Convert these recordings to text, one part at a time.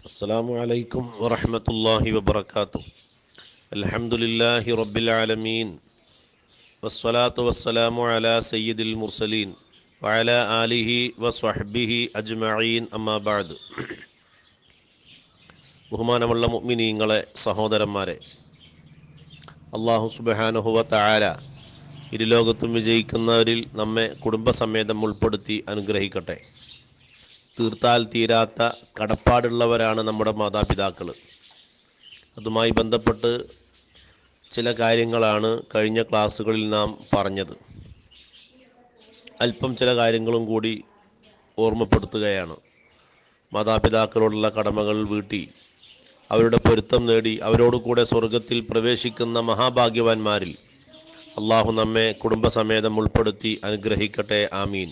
السلام عليكم ورحمة الله وبركاته الحمد لله رب العالمين والصلاة والسلام على سيد المرسلين وعلى آله وصحبه أجمعين أما بعد ബഹുമാനമുള്ള മുഅ്മിനീങ്ങളെ സഹോദരന്മാരെ അള്ളാഹു സുബ്ഹാനഹു തആല ഇരുലോകത്തും വിജയിക്കുന്നവരിൽ നമ്മെ കുടുംബസമേതം ഉൾപ്പെടുത്തി അനുഗ്രഹിക്കട്ടെ തീർത്താൽ തീരാത്ത കടപ്പാടുള്ളവരാണ് നമ്മുടെ മാതാപിതാക്കൾ അതുമായി ബന്ധപ്പെട്ട് ചില കാര്യങ്ങളാണ് കഴിഞ്ഞ ക്ലാസ്സുകളിൽ നാം പറഞ്ഞത് അല്പം ചില കാര്യങ്ങളും കൂടി ഓർമ്മപ്പെടുത്തുകയാണ് മാതാപിതാക്കളോടുള്ള കടമകൾ വീട്ടി അവരുടെ പൊരുത്തം നേടി അവരോട് കൂടെ സ്വർഗത്തിൽ പ്രവേശിക്കുന്ന മഹാഭാഗ്യവാന്മാരിൽ അള്ളാഹു നമ്മെ കുടുംബസമേതം ഉൾപ്പെടുത്തി അനുഗ്രഹിക്കട്ടെ ആമീൻ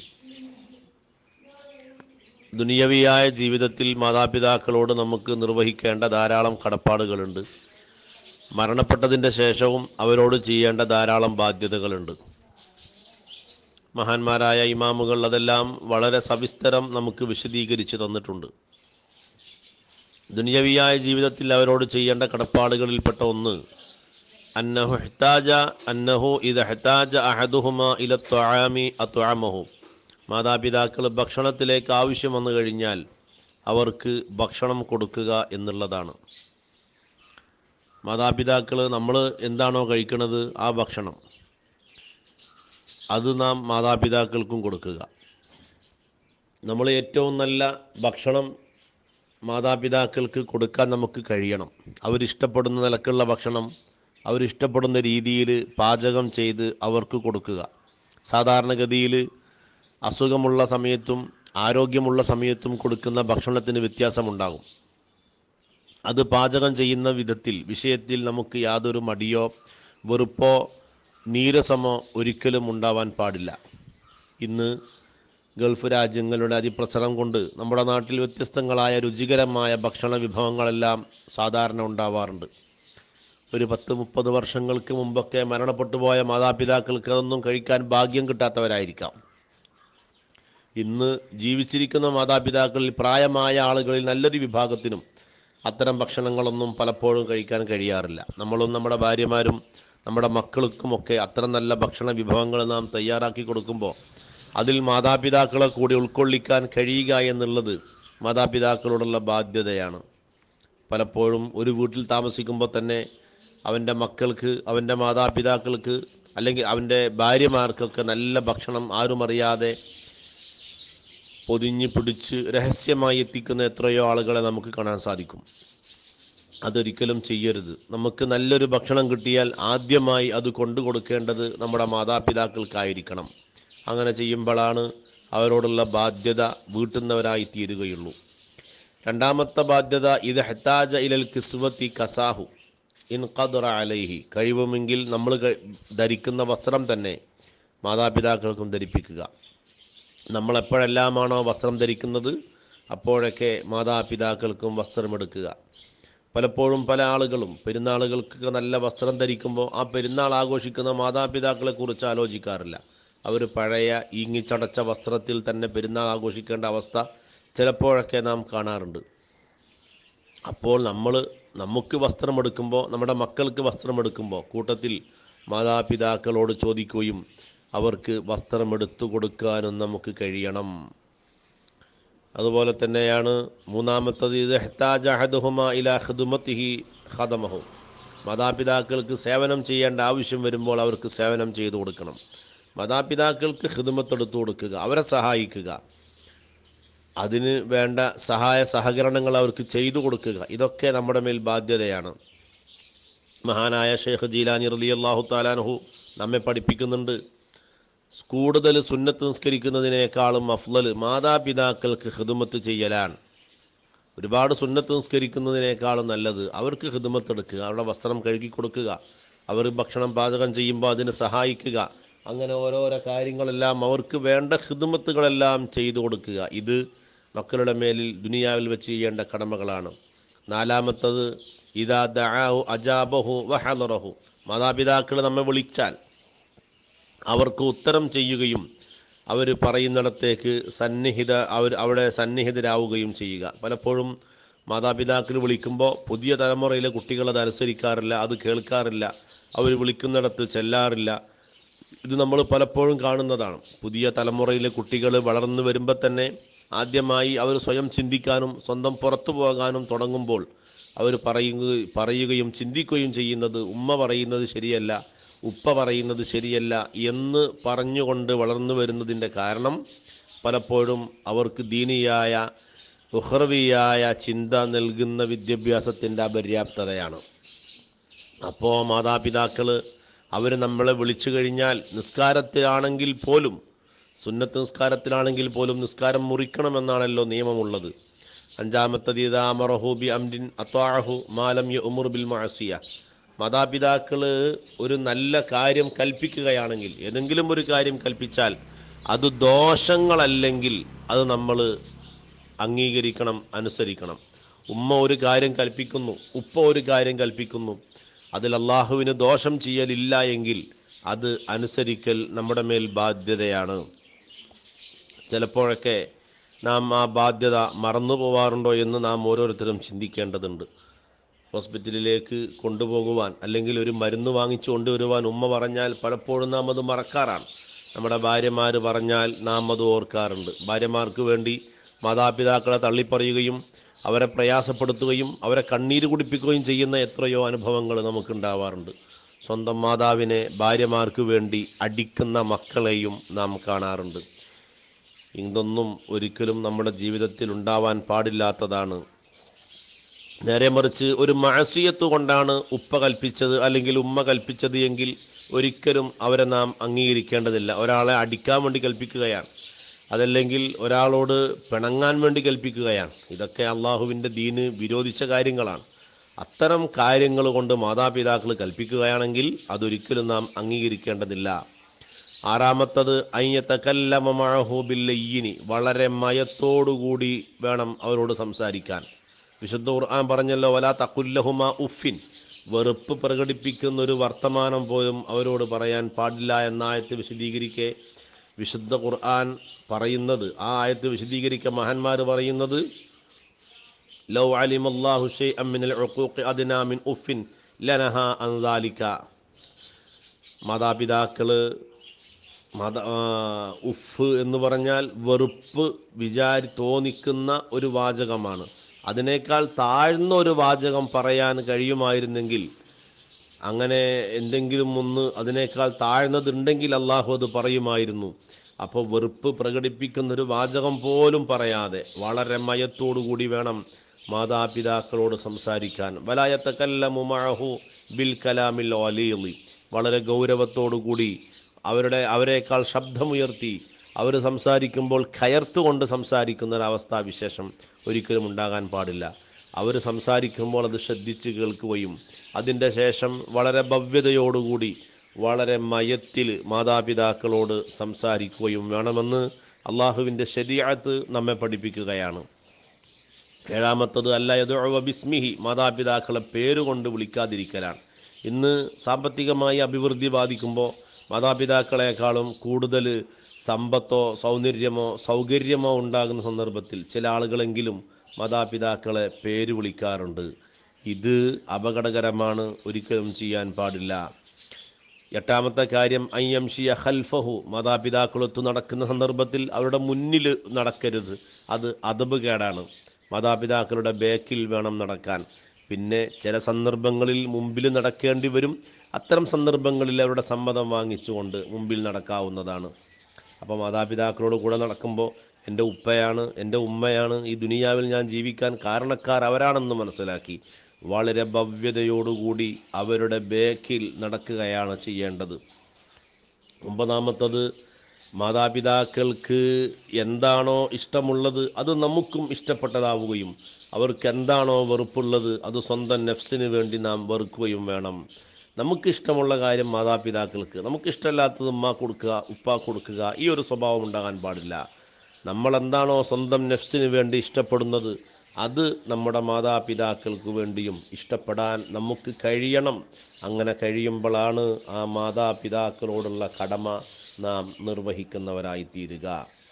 ദുനിയവിയായ ജീവിതത്തിൽ മാതാപിതാക്കളോട് നമുക്ക് നിർവഹിക്കേണ്ട ധാരാളം കടപ്പാടുകളുണ്ട് മരണപ്പെട്ടതിൻ്റെ ശേഷവും അവരോട് ചെയ്യേണ്ട ധാരാളം ബാധ്യതകളുണ്ട് മഹാന്മാരായ ഇമാമുകൾ അതെല്ലാം വളരെ സവിസ്തരം നമുക്ക് വിശദീകരിച്ച് തന്നിട്ടുണ്ട് ദുനിയവിയായ ജീവിതത്തിൽ അവരോട് ചെയ്യേണ്ട കടപ്പാടുകളിൽപ്പെട്ട ഒന്ന് അന്നഹു ഹെത്താജ അന്നഹു ഇത് ഹെത്താജ അഹദുഹുമ ഇല ത്വാമി അത്വാമഹു മാതാപിതാക്കൾ ഭക്ഷണത്തിലേക്ക് ആവശ്യം വന്നു കഴിഞ്ഞാൽ അവർക്ക് ഭക്ഷണം കൊടുക്കുക എന്നുള്ളതാണ് മാതാപിതാക്കൾ നമ്മൾ എന്താണോ കഴിക്കുന്നത് ആ ഭക്ഷണം അത് നാം മാതാപിതാക്കൾക്കും കൊടുക്കുക നമ്മൾ ഏറ്റവും നല്ല ഭക്ഷണം മാതാപിതാക്കൾക്ക് കൊടുക്കാൻ നമുക്ക് കഴിയണം അവരിഷ്ടപ്പെടുന്ന നിലക്കുള്ള ഭക്ഷണം അവരിഷ്ടപ്പെടുന്ന രീതിയിൽ പാചകം ചെയ്ത് അവർക്ക് കൊടുക്കുക സാധാരണഗതിയിൽ അസുഖമുള്ള സമയത്തും ആരോഗ്യമുള്ള സമയത്തും കൊടുക്കുന്ന ഭക്ഷണത്തിന് വ്യത്യാസമുണ്ടാകും അത് പാചകം ചെയ്യുന്ന വിധത്തിൽ വിഷയത്തിൽ നമുക്ക് യാതൊരു മടിയോ വെറുപ്പോ നീരസമോ ഒരിക്കലും ഉണ്ടാവാൻ പാടില്ല ഇന്ന് ഗൾഫ് രാജ്യങ്ങളുടെ അതിപ്രസരം കൊണ്ട് നമ്മുടെ നാട്ടിൽ വ്യത്യസ്തങ്ങളായ രുചികരമായ ഭക്ഷണ വിഭവങ്ങളെല്ലാം സാധാരണ ഉണ്ടാവാറുണ്ട് ഒരു പത്ത് മുപ്പത് വർഷങ്ങൾക്ക് മുമ്പൊക്കെ മരണപ്പെട്ടു പോയ മാതാപിതാക്കൾക്ക് അതൊന്നും കഴിക്കാൻ ഭാഗ്യം കിട്ടാത്തവരായിരിക്കാം ഇന്ന് ജീവിച്ചിരിക്കുന്ന മാതാപിതാക്കളിൽ പ്രായമായ ആളുകളിൽ നല്ലൊരു വിഭാഗത്തിനും അത്തരം ഭക്ഷണങ്ങളൊന്നും പലപ്പോഴും കഴിക്കാൻ കഴിയാറില്ല നമ്മളും നമ്മുടെ ഭാര്യമാരും നമ്മുടെ മക്കൾക്കുമൊക്കെ അത്തരം നല്ല ഭക്ഷണ വിഭവങ്ങൾ നാം തയ്യാറാക്കി കൊടുക്കുമ്പോൾ അതിൽ മാതാപിതാക്കളെ കൂടി ഉൾക്കൊള്ളിക്കാൻ കഴിയുക എന്നുള്ളത് മാതാപിതാക്കളോടുള്ള ബാധ്യതയാണ് പലപ്പോഴും ഒരു വീട്ടിൽ താമസിക്കുമ്പോൾ തന്നെ അവൻ്റെ മക്കൾക്ക് അവൻ്റെ മാതാപിതാക്കൾക്ക് അല്ലെങ്കിൽ അവൻ്റെ ഭാര്യമാർക്കൊക്കെ നല്ല ഭക്ഷണം ആരും അറിയാതെ പൊതിഞ്ഞ് പിടിച്ച് രഹസ്യമായി എത്തിക്കുന്ന എത്രയോ ആളുകളെ നമുക്ക് കാണാൻ സാധിക്കും അതൊരിക്കലും ചെയ്യരുത് നമുക്ക് നല്ലൊരു ഭക്ഷണം കിട്ടിയാൽ ആദ്യമായി അത് കൊണ്ടു കൊടുക്കേണ്ടത് നമ്മുടെ മാതാപിതാക്കൾക്കായിരിക്കണം അങ്ങനെ ചെയ്യുമ്പോഴാണ് അവരോടുള്ള ബാധ്യത വീട്ടുന്നവരായി തീരുകയുള്ളൂ രണ്ടാമത്തെ ബാധ്യത ഇത് ഹെത്താജ ഇലൽ കിസ്വത്തി കസാഹു ഇൻ ഖദറ അലൈഹി കഴിവുമെങ്കിൽ നമ്മൾ ക- ധരിക്കുന്ന വസ്ത്രം തന്നെ മാതാപിതാക്കൾക്കും ധരിപ്പിക്കുക നമ്മൾ എപ്പോഴെല്ലാമാണോ വസ്ത്രം ധരിക്കുന്നത് അപ്പോഴൊക്കെ മാതാപിതാക്കൾക്കും വസ്ത്രമെടുക്കുക പലപ്പോഴും പല ആളുകളും പെരുന്നാളുകൾക്ക് നല്ല വസ്ത്രം ധരിക്കുമ്പോൾ ആ പെരുന്നാൾ ആഘോഷിക്കുന്ന മാതാപിതാക്കളെ കുറിച്ച് ആലോചിക്കാറില്ല അവർ പഴയ ഈങ്ങിച്ചടച്ച വസ്ത്രത്തിൽ തന്നെ പെരുന്നാൾ ആഘോഷിക്കേണ്ട അവസ്ഥ ചിലപ്പോഴൊക്കെ നാം കാണാറുണ്ട് അപ്പോൾ നമ്മൾ നമുക്ക് വസ്ത്രമെടുക്കുമ്പോൾ നമ്മുടെ മക്കൾക്ക് വസ്ത്രമെടുക്കുമ്പോൾ കൂട്ടത്തിൽ മാതാപിതാക്കളോട് ചോദിക്കുകയും അവർക്ക് വസ്ത്രമെടുത്തു കൊടുക്കാനും നമുക്ക് കഴിയണം അതുപോലെ തന്നെയാണ് മൂന്നാമത്തത് ഇത് ഹെത്താജ അഹദുഹുമ ഇല ഖിദ്മത്തിഹി ഖദമഹു മാതാപിതാക്കൾക്ക് സേവനം ചെയ്യേണ്ട ആവശ്യം വരുമ്പോൾ അവർക്ക് സേവനം ചെയ്തു കൊടുക്കണം മാതാപിതാക്കൾക്ക് ഖിദ്മത്തെടുത്തു കൊടുക്കുക അവരെ സഹായിക്കുക അതിന് വേണ്ട സഹായ സഹകരണങ്ങൾ അവർക്ക് ചെയ്തു കൊടുക്കുക ഇതൊക്കെ നമ്മുടെ മേൽ ബാധ്യതയാണ് മഹാനായ ഷെയ്ഖ് ജീലാനി റലി അള്ളാഹു താലാൻഹു നമ്മെ പഠിപ്പിക്കുന്നുണ്ട് കൂടുതൽ സുന്നത്ത് നിസ്കരിക്കുന്നതിനേക്കാളും അഫ്ലൽ മാതാപിതാക്കൾക്ക് ഹിദുമത്ത് ചെയ്യലാണ് ഒരുപാട് സുന്നത്ത് നിസ്കരിക്കുന്നതിനേക്കാളും നല്ലത് അവർക്ക് ഹിദുമത്ത് എടുക്കുക അവരുടെ വസ്ത്രം കഴുകി കൊടുക്കുക അവർ ഭക്ഷണം പാചകം ചെയ്യുമ്പോൾ അതിന് സഹായിക്കുക അങ്ങനെ ഓരോരോ കാര്യങ്ങളെല്ലാം അവർക്ക് വേണ്ട ഹിദുമത്തുകളെല്ലാം ചെയ്തു കൊടുക്കുക ഇത് മക്കളുടെ മേലിൽ ദുനിയാവിൽ വെച്ച് ചെയ്യേണ്ട കടമകളാണ് നാലാമത്തത് ഇതാ ദഅാഹു അജാബഹു വഹലറഹു മാതാപിതാക്കൾ നമ്മെ വിളിച്ചാൽ അവർക്ക് ഉത്തരം ചെയ്യുകയും അവർ പറയുന്നിടത്തേക്ക് സന്നിഹിത അവർ അവിടെ സന്നിഹിതരാവുകയും ചെയ്യുക പലപ്പോഴും മാതാപിതാക്കൾ വിളിക്കുമ്പോൾ പുതിയ തലമുറയിലെ കുട്ടികൾ അത് അനുസരിക്കാറില്ല അത് കേൾക്കാറില്ല അവർ വിളിക്കുന്നിടത്ത് ചെല്ലാറില്ല ഇത് നമ്മൾ പലപ്പോഴും കാണുന്നതാണ് പുതിയ തലമുറയിലെ കുട്ടികൾ വളർന്നു വരുമ്പോൾ തന്നെ ആദ്യമായി അവർ സ്വയം ചിന്തിക്കാനും സ്വന്തം പുറത്തു പോകാനും തുടങ്ങുമ്പോൾ അവർ പറയുക പറയുകയും ചിന്തിക്കുകയും ചെയ്യുന്നത് ഉമ്മ പറയുന്നത് ശരിയല്ല ഉപ്പ പറയുന്നത് ശരിയല്ല എന്ന് പറഞ്ഞുകൊണ്ട് വളർന്നു വരുന്നതിൻ്റെ കാരണം പലപ്പോഴും അവർക്ക് ദീനിയായ ഉഹ്റവിയായ ചിന്ത നൽകുന്ന വിദ്യാഭ്യാസത്തിൻ്റെ അപര്യാപ്തതയാണ് അപ്പോൾ മാതാപിതാക്കൾ അവർ നമ്മളെ വിളിച്ചു കഴിഞ്ഞാൽ നിസ്കാരത്തിലാണെങ്കിൽ പോലും സുന്നത്ത് നിസ്കാരത്തിലാണെങ്കിൽ പോലും നിസ്കാരം മുറിക്കണമെന്നാണല്ലോ നിയമമുള്ളത് അഞ്ചാമത്തത് ഇതാമറഹൂബി അംരിൻ അത്വാഹു മാലം യ ഉമുർ ബിൽ മാസിയ മാതാപിതാക്കൾ ഒരു നല്ല കാര്യം കൽപ്പിക്കുകയാണെങ്കിൽ ഏതെങ്കിലും ഒരു കാര്യം കൽപ്പിച്ചാൽ അത് ദോഷങ്ങളല്ലെങ്കിൽ അത് നമ്മൾ അംഗീകരിക്കണം അനുസരിക്കണം ഉമ്മ ഒരു കാര്യം കൽപ്പിക്കുന്നു ഉപ്പ ഒരു കാര്യം കൽപ്പിക്കുന്നു അതിൽ അള്ളാഹുവിന് ദോഷം ചെയ്യലില്ല എങ്കിൽ അത് അനുസരിക്കൽ നമ്മുടെ മേൽ ബാധ്യതയാണ് ചിലപ്പോഴൊക്കെ നാം ആ ബാധ്യത മറന്നു പോവാറുണ്ടോ എന്ന് നാം ഓരോരുത്തരും ചിന്തിക്കേണ്ടതുണ്ട് ഹോസ്പിറ്റലിലേക്ക് കൊണ്ടുപോകുവാൻ അല്ലെങ്കിൽ ഒരു മരുന്ന് വാങ്ങിച്ചു കൊണ്ടുവരുവാൻ ഉമ്മ പറഞ്ഞാൽ പലപ്പോഴും നാം അത് മറക്കാറാണ് നമ്മുടെ ഭാര്യമാർ പറഞ്ഞാൽ നാം അത് ഓർക്കാറുണ്ട് ഭാര്യമാർക്ക് വേണ്ടി മാതാപിതാക്കളെ തള്ളിപ്പറയുകയും അവരെ പ്രയാസപ്പെടുത്തുകയും അവരെ കണ്ണീര് കുടിപ്പിക്കുകയും ചെയ്യുന്ന എത്രയോ അനുഭവങ്ങൾ നമുക്കുണ്ടാവാറുണ്ട് സ്വന്തം മാതാവിനെ ഭാര്യമാർക്ക് വേണ്ടി അടിക്കുന്ന മക്കളെയും നാം കാണാറുണ്ട് ഇതൊന്നും ഒരിക്കലും നമ്മുടെ ജീവിതത്തിൽ ഉണ്ടാവാൻ പാടില്ലാത്തതാണ് നേരെ മറിച്ച് ഒരു മഴസിയത്ത് കൊണ്ടാണ് ഉപ്പ കൽപ്പിച്ചത് അല്ലെങ്കിൽ ഉമ്മ കൽപ്പിച്ചത് എങ്കിൽ ഒരിക്കലും അവരെ നാം അംഗീകരിക്കേണ്ടതില്ല ഒരാളെ അടിക്കാൻ വേണ്ടി കൽപ്പിക്കുകയാണ് അതല്ലെങ്കിൽ ഒരാളോട് പിണങ്ങാൻ വേണ്ടി കൽപ്പിക്കുകയാണ് ഇതൊക്കെ അള്ളാഹുവിൻ്റെ ദീന് വിരോധിച്ച കാര്യങ്ങളാണ് അത്തരം കാര്യങ്ങൾ കൊണ്ട് മാതാപിതാക്കൾ കൽപ്പിക്കുകയാണെങ്കിൽ അതൊരിക്കലും നാം അംഗീകരിക്കേണ്ടതില്ല ആറാമത്തത് അയ്യത്തക്കല്ലമഴഹൂബില്ലയ്യിനി വളരെ മയത്തോടുകൂടി വേണം അവരോട് സംസാരിക്കാൻ വിശുദ്ധ ഖുർആൻ പറഞ്ഞല്ലോ വലാ തക്കുല്ലഹുമ ഉഫിൻ വെറുപ്പ് പ്രകടിപ്പിക്കുന്ന ഒരു വർത്തമാനം പോലും അവരോട് പറയാൻ പാടില്ല എന്ന ആയത്ത് വിശദീകരിക്കെ വിശുദ്ധ ഖുർആൻ പറയുന്നത് ആ ആയത്ത് വിശദീകരിക്ക മഹാന്മാർ പറയുന്നത് ലൗ അലിമല്ലാഹു ഷൈഅൻ മിനൽ ഉഖൂഖി അദ്നാ മിൻ ഉഫിൻ ലനഹ അൻ ദാലിക മാതാപിതാക്കള് മത ആ, ഉഫ് എന്ന് പറഞ്ഞാൽ വെറുപ്പ് വിചാരി തോന്നിക്കുന്ന ഒരു വാചകമാണ് അതിനേക്കാൾ താഴ്ന്ന ഒരു വാചകം പറയാൻ കഴിയുമായിരുന്നെങ്കിൽ അങ്ങനെ എന്തെങ്കിലും ഒന്ന് അതിനേക്കാൾ താഴ്ന്നതുണ്ടെങ്കിൽ അള്ളാഹു അത് പറയുമായിരുന്നു അപ്പോൾ വെറുപ്പ് പ്രകടിപ്പിക്കുന്ന ഒരു വാചകം പോലും പറയാതെ വളരെ മയത്തോടുകൂടി വേണം മാതാപിതാക്കളോട് സംസാരിക്കാൻ വലായത്തക്കല്ലമുമഴഹു ബിൽ കലാമിൽ ഒലീലി വളരെ ഗൗരവത്തോടുകൂടി അവരുടെ അവരെക്കാൾ ശബ്ദമുയർത്തി അവർ സംസാരിക്കുമ്പോൾ കയർത്തുകൊണ്ട് സംസാരിക്കുന്ന ഒരവസ്ഥാവിശേഷം ഒരിക്കലും ഉണ്ടാകാൻ പാടില്ല അവർ സംസാരിക്കുമ്പോൾ അത് ശ്രദ്ധിച്ച് കേൾക്കുകയും അതിൻ്റെ ശേഷം വളരെ ഭവ്യതയോടുകൂടി വളരെ മയത്തിൽ മാതാപിതാക്കളോട് സംസാരിക്കുകയും വേണമെന്ന് അള്ളാഹുവിൻ്റെ ശരിയാത്ത് നമ്മെ പഠിപ്പിക്കുകയാണ് ഏഴാമത്തത് അല്ല യദുഅ ബിസ്മിഹി മാതാപിതാക്കളെ പേരുകൊണ്ട് വിളിക്കാതിരിക്കലാണ് ഇന്ന് സാമ്പത്തികമായി അഭിവൃദ്ധി ബാധിക്കുമ്പോൾ മാതാപിതാക്കളെക്കാളും കൂടുതൽ സമ്പത്തോ സൗന്ദര്യമോ സൗകര്യമോ ഉണ്ടാകുന്ന സന്ദർഭത്തിൽ ചില ആളുകളെങ്കിലും മാതാപിതാക്കളെ പേര് വിളിക്കാറുണ്ട് ഇത് അപകടകരമാണ് ഒരിക്കലും ചെയ്യാൻ പാടില്ല എട്ടാമത്തെ കാര്യം അയ്യംഷിയ ഹൽഫഹു മാതാപിതാക്കളൊത്തു നടക്കുന്ന സന്ദർഭത്തിൽ അവരുടെ മുന്നിൽ നടക്കരുത് അത് അതബ് കേടാണ് മാതാപിതാക്കളുടെ ബാക്കിൽ വേണം നടക്കാൻ പിന്നെ ചില സന്ദർഭങ്ങളിൽ മുമ്പിൽ നടക്കേണ്ടി വരും അത്തരം സന്ദർഭങ്ങളിൽ അവരുടെ സമ്മതം വാങ്ങിച്ചുകൊണ്ട് മുമ്പിൽ നടക്കാവുന്നതാണ് അപ്പോൾ മാതാപിതാക്കളോട് കൂടെ നടക്കുമ്പോൾ എൻ്റെ ഉപ്പയാണ് എൻ്റെ ഉമ്മയാണ് ഈ ദുനിയാവിൽ ഞാൻ ജീവിക്കാൻ കാരണക്കാർ അവരാണെന്ന് മനസ്സിലാക്കി വളരെ ഭവ്യതയോടുകൂടി അവരുടെ ബേക്കിൽ നടക്കുകയാണ് ചെയ്യേണ്ടത് ഒമ്പതാമത്തത് മാതാപിതാക്കൾക്ക് എന്താണോ ഇഷ്ടമുള്ളത് അത് നമുക്കും ഇഷ്ടപ്പെട്ടതാവുകയും അവർക്ക് എന്താണോ വെറുപ്പുള്ളത് അത് സ്വന്തം നെഫ്സിന് വേണ്ടി നാം വെറുക്കുകയും വേണം നമുക്കിഷ്ടമുള്ള കാര്യം മാതാപിതാക്കൾക്ക് നമുക്കിഷ്ടമില്ലാത്തത് ഉമ്മ കൊടുക്കുക ഉപ്പ കൊടുക്കുക ഈ ഒരു സ്വഭാവം ഉണ്ടാകാൻ പാടില്ല നമ്മൾ എന്താണോ സ്വന്തം നെഫ്സിന് വേണ്ടി ഇഷ്ടപ്പെടുന്നത് അത് നമ്മുടെ മാതാപിതാക്കൾക്ക് വേണ്ടിയും ഇഷ്ടപ്പെടാൻ നമുക്ക് കഴിയണം അങ്ങനെ കഴിയുമ്പോഴാണ് ആ മാതാപിതാക്കളോടുള്ള കടമ നാം നിർവഹിക്കുന്നവരായി തീരുക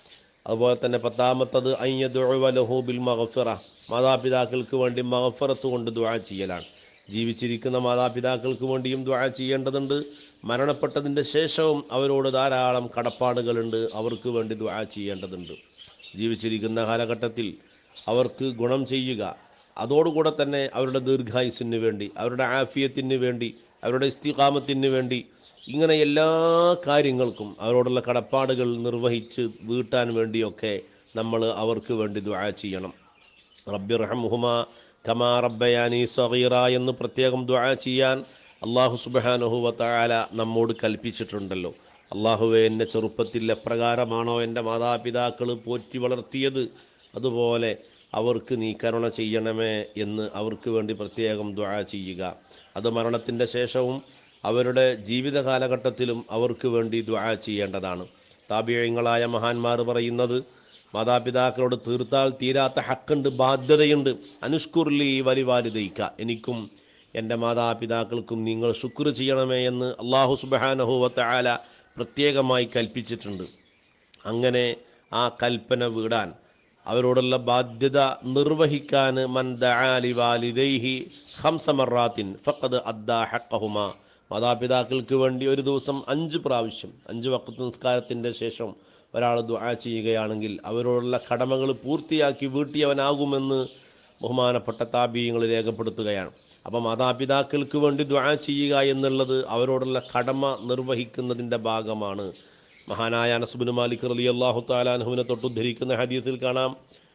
അതുപോലെ തന്നെ പത്താമത്തത് അയ്യദുഅലഹു ബിൽ മഗഫിറ മാതാപിതാക്കൾക്ക് വേണ്ടി മഗഫറത്ത് കൊണ്ട് ദുആ ചെയ്യലാണ് ജീവിച്ചിരിക്കുന്ന മാതാപിതാക്കൾക്ക് വേണ്ടിയും ദുആ ചെയ്യേണ്ടതുണ്ട് മരണപ്പെട്ടതിൻ്റെ ശേഷവും അവരോട് ധാരാളം കടപ്പാടുകളുണ്ട് അവർക്ക് വേണ്ടി ദുആ ചെയ്യേണ്ടതുണ്ട് ജീവിച്ചിരിക്കുന്ന കാലഘട്ടത്തിൽ അവർക്ക് ഗുണം ചെയ്യുക അതോടുകൂടെ തന്നെ അവരുടെ ദീർഘായുസിന് വേണ്ടി അവരുടെ ആഫിയത്തിന് വേണ്ടി അവരുടെ ഇസ്തികാമത്തിന് വേണ്ടി ഇങ്ങനെ എല്ലാ കാര്യങ്ങൾക്കും അവരോടുള്ള കടപ്പാടുകൾ നിർവഹിച്ച് വീട്ടാൻ വേണ്ടിയൊക്കെ നമ്മൾ അവർക്ക് വേണ്ടി ദുആ ചെയ്യണം റബ്ബി റഹമുഹുമ കമാ റബ്ബയാനി സഗീറ എന്ന് പ്രത്യേകം ദുആ ചെയ്യാൻ അള്ളാഹു സുബ്ഹാനഹു വതആല നമ്മോട് കൽപ്പിച്ചിട്ടുണ്ടല്ലോ അള്ളാഹുവെ എൻ്റെ ചെറുപ്പത്തിൽ എപ്രകാരമാണോ എൻ്റെ മാതാപിതാക്കൾ പോറ്റി വളർത്തിയത് അതുപോലെ അവർക്ക് നീ കരുണ ചെയ്യണമേ എന്ന് അവർക്ക് വേണ്ടി പ്രത്യേകം ദുആ ചെയ്യുക അത് മരണത്തിൻ്റെ ശേഷവും അവരുടെ ജീവിത കാലഘട്ടത്തിലും അവർക്ക് വേണ്ടി ദുആ ചെയ്യേണ്ടതാണ് താപിഴയങ്ങളായ മഹാന്മാർ പറയുന്നത് മാതാപിതാക്കളോട് തീർത്താൽ തീരാത്ത ഹക്കുണ്ട് ബാധ്യതയുണ്ട് അനുഷ്കുർലി വലിവാലിതയ്ക്ക എനിക്കും എൻ്റെ മാതാപിതാക്കൾക്കും നിങ്ങൾ ശുക്ർ ചെയ്യണമേ എന്ന് അള്ളാഹു സുബാനഹുവത്ത ആല പ്രത്യേകമായി കൽപ്പിച്ചിട്ടുണ്ട് അങ്ങനെ ആ കൽപ്പന വീടാൻ അവരോടുള്ള ബാധ്യത നിർവഹിക്കാൻ മൻ ദആലി വാലിദൈഹി ഹംസമറാത്തിൻ ഫഖദ് അദ്ദാ ഹഖഹുമ മാതാപിതാക്കൾക്ക് വേണ്ടി ഒരു ദിവസം അഞ്ച് പ്രാവശ്യം അഞ്ച് വക്കത്ത് നിസ്കാരത്തിൻ്റെ ശേഷം ഒരാൾ ദുആ ചെയ്യുകയാണെങ്കിൽ അവരോടുള്ള കടമകൾ പൂർത്തിയാക്കി വീട്ടിയവനാകുമെന്ന് ബഹുമാനപ്പെട്ട താബീയങ്ങൾ രേഖപ്പെടുത്തുകയാണ് അപ്പോൾ മാതാപിതാക്കൾക്ക് വേണ്ടി ദുആ ചെയ്യുക എന്നുള്ളത് അവരോടുള്ള കടമ നിർവഹിക്കുന്നതിൻ്റെ ഭാഗമാണ് മഹാനായ അനസ്ബിന് മാലിക് റലി അള്ളാഹു താലാൻഹുവിനെ തൊട്ടുദ്ധരിക്കുന്ന ഹദീസിൽ കാണാം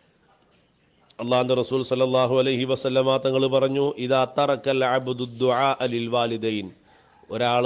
അള്ളാഹുന്റെ റസൂൽ സല്ലല്ലാഹു അലൈഹി വസല്ലമ തങ്ങൾ പറഞ്ഞു ഇതാ തറക്കൽ അബ്ദു ദുആ അലിൽ വാലിദൈൻ ഒരാൾ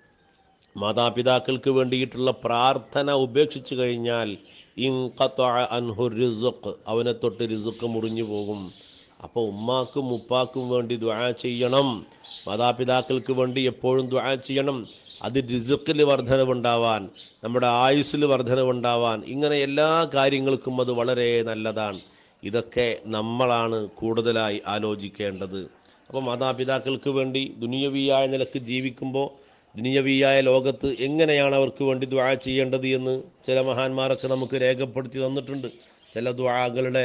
മാതാപിതാക്കൾക്ക് വേണ്ടിയിട്ടുള്ള പ്രാർത്ഥന ഉപേക്ഷിച്ചു കഴിഞ്ഞാൽ ഇൻഖത്വഅ അൻഹു റിസുഖ് അവനെ തൊട്ട് റിസുഖ് മുറിഞ്ഞു പോകും അപ്പോൾ ഉമ്മാക്കും ഉപ്പാക്കും വേണ്ടി ദുആ ചെയ്യണം മാതാപിതാക്കൾക്ക് വേണ്ടി എപ്പോഴും ദുആ ചെയ്യണം അത് റിസുക്കിൽ വർധനവുണ്ടാവാൻ നമ്മുടെ ആയുസ്സിൽ വർധനവുണ്ടാവാൻ ഇങ്ങനെ എല്ലാ കാര്യങ്ങൾക്കും അത് വളരെ നല്ലതാണ് ഇതൊക്കെ നമ്മളാണ് കൂടുതലായി ആലോചിക്കേണ്ടത് അപ്പോൾ മാതാപിതാക്കൾക്ക് വേണ്ടി ദുനിയവിയായ നിലക്ക് ജീവിക്കുമ്പോൾ ദുനിയവിയായ ലോകത്ത് എങ്ങനെയാണ് അവർക്ക് വേണ്ടി ദ്വാ ചെയ്യേണ്ടത് എന്ന് ചില മഹാന്മാരൊക്കെ നമുക്ക് രേഖപ്പെടുത്തി തന്നിട്ടുണ്ട് ചില ദ്വാകളുടെ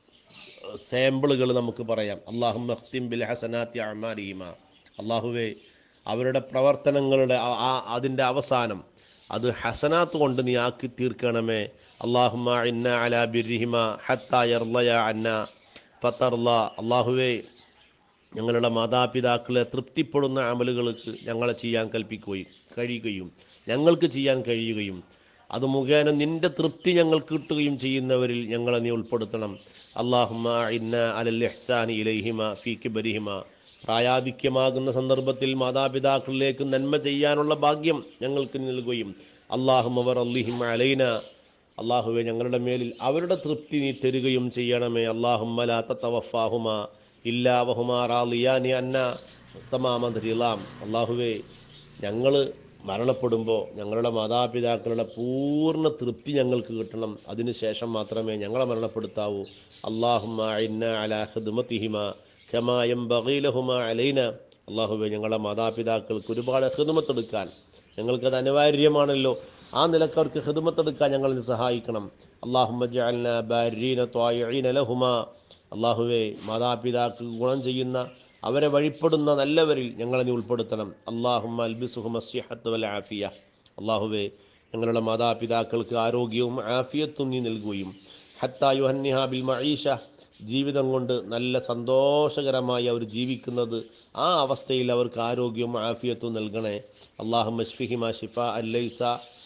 സാമ്പിളുകൾ നമുക്ക് പറയാം അള്ളാഹു മഖ്തിം ബിൽ ഹസനാത്തി അമാലിഹിമ അള്ളാഹുവെ അവരുടെ പ്രവർത്തനങ്ങളുടെ ആ- ആ അതിൻ്റെ അവസാനം അത് ഹസനാത്ത് കൊണ്ട് നീ ആക്കി തീർക്കണമേ അള്ളാഹുമ ഇന്ന അല ബിർഹിമ ഹത്ത യർലയ അന്ന ഫത്തർല അള്ളാഹുവേ ഞങ്ങളുടെ മാതാപിതാക്കളെ തൃപ്തിപ്പെടുന്ന അമലുകൾക്ക് ഞങ്ങളെ ചെയ്യാൻ കൽപ്പിക്കുകയും കഴിയുകയും ഞങ്ങൾക്ക് ചെയ്യാൻ കഴിയുകയും അത് മുഖേന നിന്റെ തൃപ്തി ഞങ്ങൾക്ക് കിട്ടുകയും ചെയ്യുന്നവരിൽ ഞങ്ങളെ നീ ഉൾപ്പെടുത്തണം അള്ളാഹുമ ഇന്ന അലൽ ഇഹ്സാനി ഇലൈഹിമ ഫീ കിബരിഹിമ പ്രായാധിക്യമാകുന്ന സന്ദർഭത്തിൽ മാതാപിതാക്കളിലേക്ക് നന്മ ചെയ്യാനുള്ള ഭാഗ്യം ഞങ്ങൾക്ക് നൽകുകയും അള്ളാഹുമവർ അല്ലിഹിമ അലൈന അള്ളാഹുവെ ഞങ്ങളുടെ മേലിൽ അവരുടെ തൃപ്തി നീ തരികയും ചെയ്യണമേ അള്ളാഹുമ്മ തവഫാഹുമ ഇല്ലാ വഹുമാ റാലിയാനി അന്ന തമാമദ്രിലാം അള്ളാഹുവെ ഞങ്ങൾ മരണപ്പെടുമ്പോൾ ഞങ്ങളുടെ മാതാപിതാക്കളുടെ പൂർണ്ണ തൃപ്തി ഞങ്ങൾക്ക് കിട്ടണം അതിനുശേഷം മാത്രമേ ഞങ്ങളെ മരണപ്പെടുത്താവൂ അള്ളാഹുമ്മ ഇന്ന അലാ ഹിദ്മത്തിഹിമ ഖമായം ബഗീലഹുമ അലൈന അള്ളാഹുവെ ഞങ്ങളുടെ മാതാപിതാക്കൾക്ക് ഒരുപാട് ഹിദ്മത്തെടുക്കാൻ ഞങ്ങൾക്കത് അനിവാര്യമാണല്ലോ ആ നിലക്ക് അവർക്ക് ഹിദ്മത്തെടുക്കാൻ ഞങ്ങളെ സഹായിക്കണം അള്ളാഹുമ്മ ജഅൽന ബാരീന ത്വായിഈന ലഹുമ അള്ളാഹുവെ മാതാപിതാക്കൾക്ക് ഗുണം ചെയ്യുന്ന അവരെ വഴിപ്പെടുന്ന നല്ലവരിൽ ഞങ്ങളെ നീ ഉൾപ്പെടുത്തണം അള്ളാഹുമ്മ അൽബിസുഹുമ സിഹത്ത് വൽ ആഫിയ അള്ളാഹുവെ ഞങ്ങളുടെ മാതാപിതാക്കൾക്ക് ആരോഗ്യവും ആഫിയത്തും നീ നൽകുകയും ഹത്താ യുഹന്നിഹ ബിൽ മഈഷ ജീവിതം കൊണ്ട് നല്ല സന്തോഷകരമായി അവർ ജീവിക്കുന്നത് ആ അവസ്ഥയിൽ അവർക്ക് ആരോഗ്യവും ആഫിയത്തും നൽകണേ അള്ളാഹു മഷ്ഫിഹിമ ഷിഫ അല്ലൈസ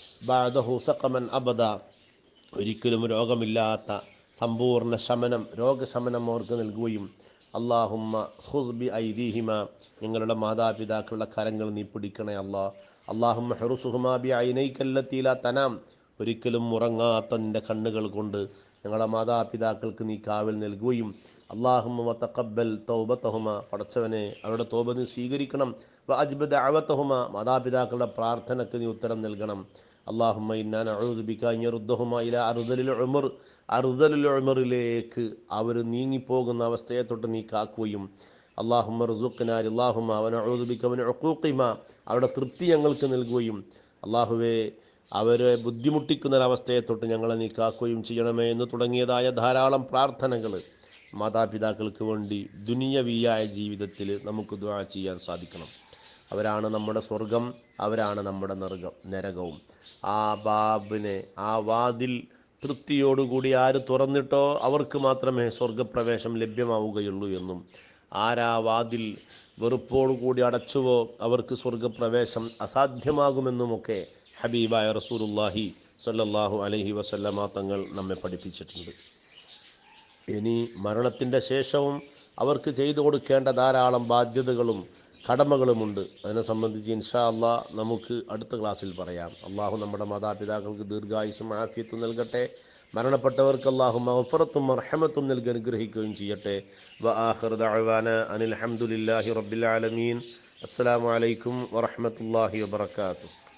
ബാദഹു സഖമൻ അബദ ഒരിക്കലും രോഗമില്ലാത്ത സമ്പൂർണ്ണ ശമനം രോഗശമനം അവർക്ക് നൽകുകയും അള്ളാഹുമ്മ ഹുദ്ബി ഐദീഹിമ ഞങ്ങളുടെ മാതാപിതാക്കളുടെ കരങ്ങൾ നീ പിടിക്കണേ അല്ലാ അള്ളാഹുമ്മ ഹെറുസുഹുമാ ബി ഐനൈക്കല്ലത്തീല തനാം ഒരിക്കലും ഉറങ്ങാത്ത നിന്റെ കണ്ണുകൾ കൊണ്ട് ഞങ്ങളുടെ മാതാപിതാക്കൾക്ക് നീ കാവൽ നൽകുകയും അള്ളാഹുമ്മ തക്കബൽ തൗബത്തഹുമ പടച്ചവനെ അവരുടെ തോപ നീ സ്വീകരിക്കണം വ അജ്ബദ് അവത്തഹുമ മാതാപിതാക്കളുടെ പ്രാർത്ഥനയ്ക്ക് നീ ഉത്തരം നൽകണം അള്ളാഹുമ്മ ഇന്നാൻ അഴുതുബിക്കുദ്ധഹുമ ഇല അറുതലിൽ ഉമർ അറുതലിൽ ഉമറിലേക്ക് അവർ നീങ്ങിപ്പോകുന്ന അവസ്ഥയെ തൊട്ട് നീ കാക്കുകയും അള്ളാഹുമ്മ റുസുഖനാർ അള്ളാഹുമ അവൻ അഴുതുബിക്കവൻ ഒക്കൂക്കിമ അവരുടെ തൃപ്തി ഞങ്ങൾക്ക് നൽകുകയും അള്ളാഹുവെ അവരെ ബുദ്ധിമുട്ടിക്കുന്നൊരവസ്ഥയെ തൊട്ട് ഞങ്ങളെ നീ കാക്കുകയും ചെയ്യണമേ എന്ന് തുടങ്ങിയതായ ധാരാളം പ്രാർത്ഥനകൾ മാതാപിതാക്കൾക്ക് വേണ്ടി ദുനിയവിയായ ജീവിതത്തിൽ നമുക്ക് ദ്വാ ചെയ്യാൻ സാധിക്കണം അവരാണ് നമ്മുടെ സ്വർഗം അവരാണ് നമ്മുടെ നരകം നരകവും ആ ബാബിനെ ആ വാതിൽ തൃപ്തിയോടുകൂടി ആര് തുറന്നിട്ടോ അവർക്ക് മാത്രമേ സ്വർഗപ്രവേശം ലഭ്യമാവുകയുള്ളൂ എന്നും ആരാ വാതിൽ വെറുപ്പോടുകൂടി അടച്ചുവോ അവർക്ക് സ്വർഗപ്രവേശം അസാധ്യമാകുമെന്നുമൊക്കെ ഹബീബായ റസൂലുല്ലാഹി സല്ലല്ലാഹു അലൈഹി വസല്ലമ തങ്ങൾ നമ്മെ പഠിപ്പിച്ചിട്ടുണ്ട് ഇനി മരണത്തിൻ്റെ ശേഷവും അവർക്ക് ചെയ്തു കൊടുക്കേണ്ട ധാരാളം ബാധ്യതകളും കടമകളുമുണ്ട് അതിനെ സംബന്ധിച്ച് ഇൻഷാ അള്ളാ നമുക്ക് അടുത്ത ക്ലാസ്സിൽ പറയാം അള്ളാഹു നമ്മുടെ മാതാപിതാക്കൾക്ക് ദീർഘായുസും ആഫിയത്തും നൽകട്ടെ മരണപ്പെട്ടവർക്ക് അള്ളാഹു മഹഫറത്തും മർഹമത്തും നൽകി അനുഗ്രഹിക്കുകയും ചെയ്യട്ടെ വ ആഖിർ ദഅവാന അനിൽ ഹംദുലില്ലാഹി റബ്ബിൽ ആലമീൻ അസ്സലാമു അലൈക്കും വറഹ്മത്തുള്ളാഹി വബറകാതുഹു